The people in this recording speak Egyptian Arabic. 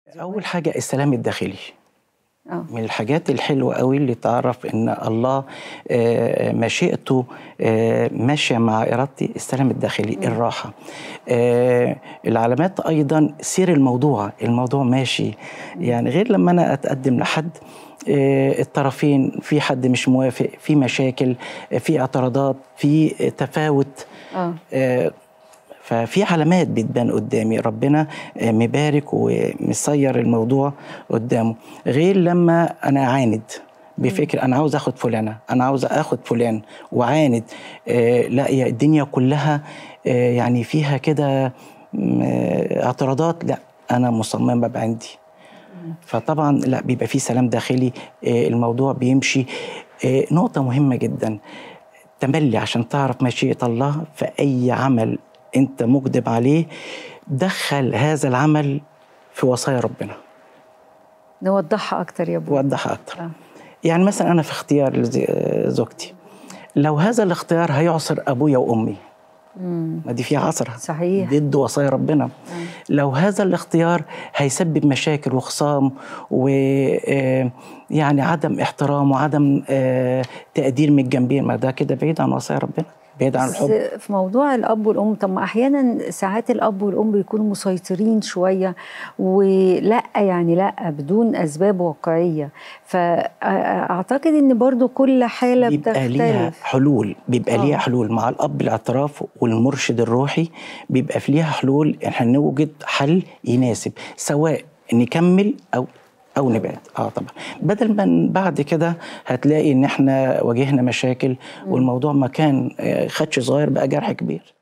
أول حاجة السلام الداخلي اه من الحاجات الحلوة قوي اللي تعرف إن الله آه، مشيئته آه، ماشية مع إرادتي السلام الداخلي الراحة آه، العلامات أيضا سير الموضوع الموضوع ماشي يعني غير لما أنا أتقدم لحد آه، الطرفين في حد مش موافق في مشاكل آه، في اعتراضات في آه، تفاوت اه آه، ففي علامات بتبان قدامي ربنا آه، مبارك ومسير الموضوع قدامه غير لما انا اعاند بفكر انا عاوز اخد فلانه انا عاوز اخد فلان وعاند آه لا يا الدنيا كلها آه يعني فيها كده م، آه، اعتراضات لا انا مصممه ابقى عندي فطبعا لا بيبقى في سلام داخلي آه، الموضوع بيمشي آه، نقطة مهمة جدا تملي عشان تعرف مشيئة الله في أي عمل أنت مقدم عليه دخل هذا العمل في وصايا ربنا نوضحها اكتر يا ابو وضحها أكتر آه. يعني مثلا أنا في اختيار لز- آه، زوجتي لو هذا الاختيار هيعصر أبويا وأمي مم. ما دي فيها عصرة صحيح ضد وصايا ربنا لو هذا الاختيار هيسبب مشاكل وخصام و آه، يعني عدم احترام وعدم آه، تقدير من الجنبين ما ده كده بعيد عن وصايا ربنا بعيد عن بس الحب في موضوع الاب والام طب ما احيانا ساعات الاب والام بيكونوا مسيطرين شويه ولا يعني لا بدون اسباب واقعيه فاعتقد ان برضو كل حاله بيبقى ليها بتختلف حلول بيبقى آه. ليها حلول مع الاب الاعتراف والمرشد الروحي بيبقى في ليها حلول احنا نوجد حل يناسب سواء نكمل او او نبعد اه طبعا بدل ما بعد كده هتلاقي ان احنا واجهنا مشاكل والموضوع ما كان آه، خدش صغير بقى جرح كبير